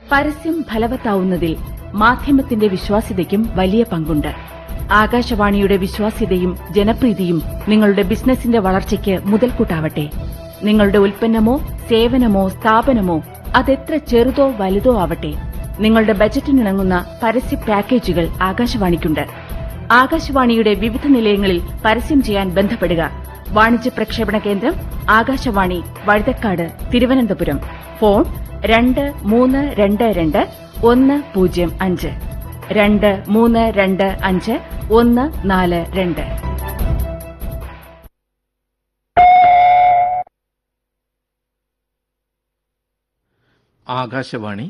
പരസ്യം ഫലവത്താവുന്നതിൽ മാധ്യമത്തിന്റെ വിശ്വാസ്യതയ്ക്കും വലിയ പങ്കുണ്ട് ആകാശവാണിയുടെ വിശ്വാസ്യതയും ജനപ്രീതിയും നിങ്ങളുടെ ബിസിനസിന്റെ വളർച്ചയ്ക്ക് മുതൽക്കൂട്ടാവട്ടെ നിങ്ങളുടെ ഉൽപ്പന്നമോ സേവനമോ സ്ഥാപനമോ അതെത്ര ചെറുതോ വലുതോ ആവട്ടെ നിങ്ങളുടെ ബജറ്റിനിണങ്ങുന്ന പരസ്യ പാക്കേജുകൾ ആകാശവാണിക്കുണ്ട് ആകാശവാണിയുടെ വിവിധ നിലയങ്ങളിൽ പരസ്യം ചെയ്യാൻ ബന്ധപ്പെടുക വാണിജ്യ പ്രക്ഷേപണ കേന്ദ്രം ആകാശവാണി വഴുതക്കാട് തിരുവനന്തപുരം ഫോൺ രണ്ട് മൂന്ന് രണ്ട് രണ്ട് ഒന്ന് പൂജ്യം അഞ്ച് രണ്ട് മൂന്ന് രണ്ട് അഞ്ച് ഒന്ന് നാല് രണ്ട് ആകാശവാണി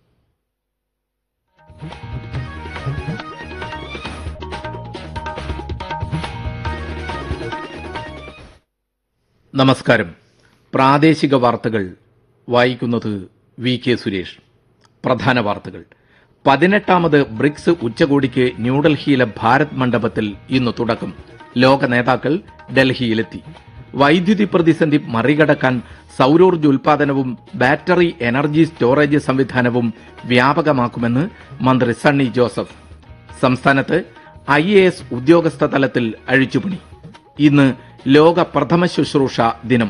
നമസ്കാരം പ്രാദേശിക വാർത്തകൾ വായിക്കുന്നത് വി കെ സുരേഷ് പ്രധാന വാർത്തകൾ പതിനെട്ടാമത് ബ്രിക്സ് ഉച്ചകോടിക്ക് ന്യൂഡൽഹിയിലെ ഭാരത് മണ്ഡപത്തിൽ ഇന്ന് തുടക്കം ലോക നേതാക്കൾ ഡൽഹിയിലെത്തി വൈദ്യുതി പ്രതിസന്ധി മറികടക്കാൻ സൌരോർജ്ജ ഉൽപാദനവും ബാറ്ററി എനർജി സ്റ്റോറേജ് സംവിധാനവും വ്യാപകമാക്കുമെന്ന് മന്ത്രി സണ്ണി ജോസഫ് സംസ്ഥാനത്ത് ഐ എ എസ് ഉദ്യോഗസ്ഥ തലത്തിൽ അഴിച്ചുപണി ഇന്ന് ലോക പ്രഥമ ശുശ്രൂഷ ദിനം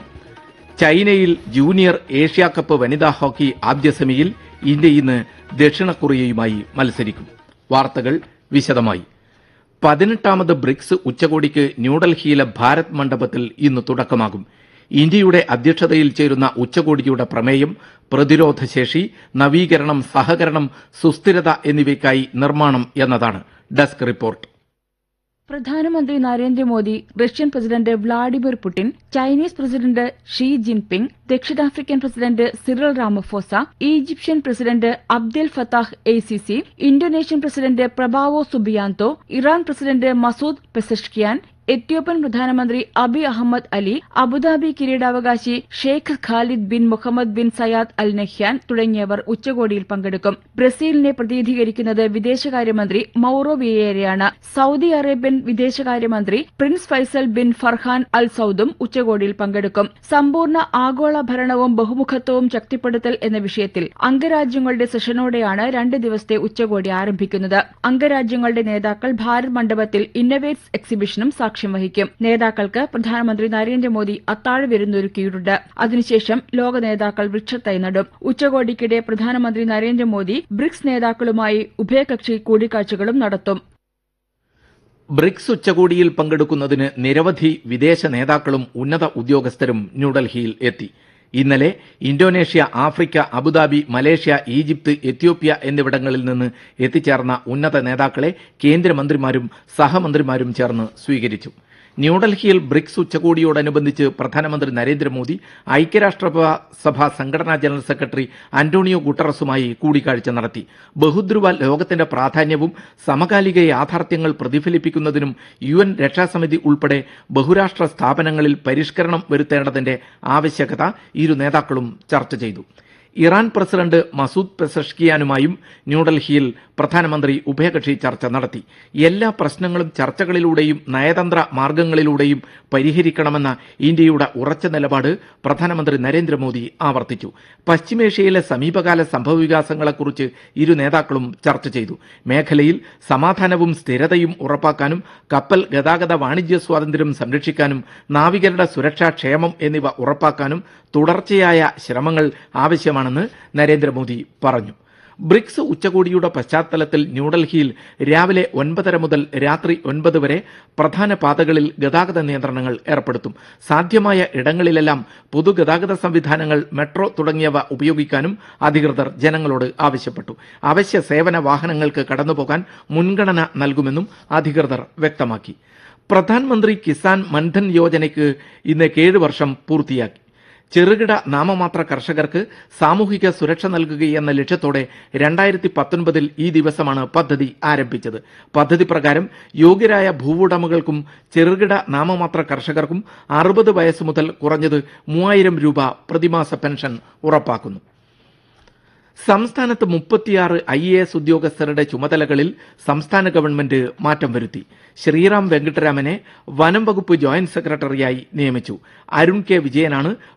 ചൈനയിൽ ജൂനിയർ ഏഷ്യാ കപ്പ് വനിതാ ഹോക്കി ആദ്യ സെമിയിൽ ഇന്ത്യ ഇന്ന് ദക്ഷിണ കൊറിയയുമായി മത്സരിക്കും വാർത്തകൾ വിശദമായി പതിനെട്ടാമത് ബ്രിക്സ് ഉച്ചകോടിക്ക് ന്യൂഡൽഹിയിലെ ഭാരത് മണ്ഡപത്തിൽ ഇന്ന് തുടക്കമാകും ഇന്ത്യയുടെ അധ്യക്ഷതയിൽ ചേരുന്ന ഉച്ചകോടിയുടെ പ്രമേയം പ്രതിരോധശേഷി നവീകരണം സഹകരണം സുസ്ഥിരത എന്നിവയ്ക്കായി നിർമ്മാണം എന്നതാണ് ഡെസ്ക് റിപ്പോർട്ട് പ്രധാനമന്ത്രി Narendra Modi Russian president Vladimir Putin Chinese president Xi Jinping ദക്ഷിണാഫ്രിക്കൻ president Cyril Ramaphosa Egyptian president Abdel Fattah el Sisi Indonesian president Prabowo Subianto Iran president Masoud Pezeshkian Ethiopian പ്രധാനമന്ത്രി അബി അഹമ്മദ് അലി അബുദാബി കിരീടാവകാശി Sheikh Khalid bin Mohamed bin Zayed Al Nahyan തുടങ്ങിയവർ ഉച്ചകോടിയിൽ പങ്കെടുക്കും ബ്രസീലിനെ പ്രതിനിധീകരിക്കുന്നത് വിദേശകാര്യമന്ത്രി Mauro വിയേരയാണ് Saudi Arabian വിദേശകാര്യമന്ത്രി Prince Faisal bin Farhan Al സൌദും ഉച്ചകോടിയിൽ പങ്കെടുക്കും സമ്പൂർണ്ണ ആഗോള ഭരണവും ബഹുമുഖത്വവും ശക്തിപ്പെടുത്തൽ എന്ന വിഷയത്തിൽ അംഗരാജ്യങ്ങളുടെ സെഷനോടെയാണ് രണ്ട് ദിവസത്തെ ഉച്ചകോടി ആരംഭിക്കുന്നത് അംഗരാജ്യങ്ങളുടെ നേതാക്കൾ ഭാരത് മണ്ഡപത്തിൽ ഇന്നവേറ്റ്സ് എക്സിബിഷനും സാക്ഷ്യം വഹിക്കും നേതാക്കൾക്ക് പ്രധാനമന്ത്രി നരേന്ദ്രമോദി അത്താഴ വിരുന്നൊരുക്കിയിട്ടുണ്ട് അതിനുശേഷം ലോക നേതാക്കൾ വൃക്ഷത്തൈ നടും ഉച്ചകോടിക്കിടെ പ്രധാനമന്ത്രി നരേന്ദ്രമോദി ബ്രിക്സ് നേതാക്കളുമായി ഉഭയകക്ഷി കൂടിക്കാഴ്ചകളും നടത്തും ബ്രിക്സ് ഉച്ചകോടിയിൽ പങ്കെടുക്കുന്നതിന് നിരവധി വിദേശ നേതാക്കളും ഉന്നത ഉദ്യോഗസ്ഥരും ന്യൂഡൽഹിയിൽ എത്തി ഇന്നലെ Indonesia Africa Abu Dhabi Malaysia Egypt Ethiopia എന്നിവിടങ്ങളിൽ നിന്ന് എത്തിച്ചേർന്ന ഉന്നത നേതാക്കളെ കേന്ദ്രമന്ത്രിമാരും സഹമന്ത്രിമാരും ചേർന്ന് സ്വീകരിച്ചു ന്യൂഡൽഹിയിൽ ബ്രിക്സ് ഉച്ചകോടിയോടനുബന്ധിച്ച് പ്രധാനമന്ത്രി നരേന്ദ്രമോദി ഐക്യരാഷ്ട്രസഭ സംഘടനാ ജനറൽ സെക്രട്ടറി അന്റോണിയോ ഗുട്ടറസുമായി കൂടിക്കാഴ്ച നടത്തി ബഹുദ്രുവ ലോകത്തിന്റെ പ്രാധാന്യവും സമകാലിക യാഥാർത്ഥ്യങ്ങൾ പ്രതിഫലിപ്പിക്കുന്നതിനും യു എൻ രക്ഷാസമിതി ഉൾപ്പെടെ ബഹുരാഷ്ട്ര സ്ഥാപനങ്ങളിൽ പരിഷ്കരണം വരുത്തേണ്ടതിന്റെ ആവശ്യകത ഇരു നേതാക്കളും ചർച്ച ചെയ്തു ഇറാൻ പ്രസിഡന്റ് മസൂദ് പെസഷ്കിയാനുമായും ന്യൂഡൽഹിയിൽ പ്രധാനമന്ത്രി ഉഭയകക്ഷി ചർച്ച നടത്തി എല്ലാ പ്രശ്നങ്ങളും ചർച്ചകളിലൂടെയും നയതന്ത്ര മാർഗങ്ങളിലൂടെയും പരിഹരിക്കണമെന്ന ഇന്ത്യയുടെ ഉറച്ച നിലപാട് പ്രധാനമന്ത്രി നരേന്ദ്രമോദി ആവർത്തിച്ചു പശ്ചിമേഷ്യയിലെ സമീപകാല സംഭവവികാസങ്ങളെക്കുറിച്ച് ഇരു നേതാക്കളും ചർച്ച ചെയ്തു മേഖലയിൽ സമാധാനവും സ്ഥിരതയും ഉറപ്പാക്കാനും കപ്പൽ ഗതാഗത വാണിജ്യ സ്വാതന്ത്ര്യം സംരക്ഷിക്കാനും നാവികരുടെ സുരക്ഷാ ക്ഷേമം എന്നിവ ഉറപ്പാക്കാനും തുടർച്ചയായ ശ്രമങ്ങൾ ആവശ്യമാണെന്ന് നരേന്ദ്രമോദി പറഞ്ഞു ബ്രിക്സ് ഉച്ചകോടിയുടെ പശ്ചാത്തലത്തിൽ ന്യൂഡൽഹിയിൽ രാവിലെ ഒൻപതര മുതൽ രാത്രി ഒൻപത് വരെ പ്രധാന പാതകളിൽ ഗതാഗത നിയന്ത്രണങ്ങൾ ഏർപ്പെടുത്തും സാധ്യമായ ഇടങ്ങളിലെല്ലാം പൊതുഗതാഗത സംവിധാനങ്ങൾ മെട്രോ തുടങ്ങിയവ ഉപയോഗിക്കാനും അധികൃതർ ജനങ്ങളോട് ആവശ്യപ്പെട്ടു അവശ്യ സേവന വാഹനങ്ങൾക്ക് കടന്നുപോകാൻ മുൻഗണന നൽകുമെന്നും അധികൃതർ വ്യക്തമാക്കി പ്രധാനമന്ത്രി കിസാൻ മൻധൻ യോജനയ്ക്ക് ഇന്ന് ഏഴ് വർഷം പൂർത്തിയാക്കി ചെറുകിട നാമമാത്ര കർഷകർക്ക് സാമൂഹിക സുരക്ഷ നൽകുകയെന്ന ലക്ഷ്യത്തോടെ രണ്ടായിരത്തി പത്തൊൻപതിൽ ഈ ദിവസമാണ് പദ്ധതി ആരംഭിച്ചത് പദ്ധതി പ്രകാരം യോഗ്യരായ ഭൂവുടമകൾക്കും ചെറുകിട നാമമാത്ര കർഷകർക്കും അറുപത് വയസ്സ് മുതൽ കുറഞ്ഞത് മൂവായിരം രൂപ പ്രതിമാസ പെൻഷൻ ഉറപ്പാക്കുന്നു സംസ്ഥാനത്ത് മുപ്പത്തിയാറ് ഐ എ എസ് ഉദ്യോഗസ്ഥരുടെ ചുമതലകളിൽ സംസ്ഥാന ഗവൺമെന്റ് മാറ്റം വരുത്തി ശ്രീറാം വെങ്കിട്ടരാമനെ വനം വകുപ്പ് ജോയിന്റ് സെക്രട്ടറിയായി നിയമിച്ചു അരുൺ കെ വിജയനാണ്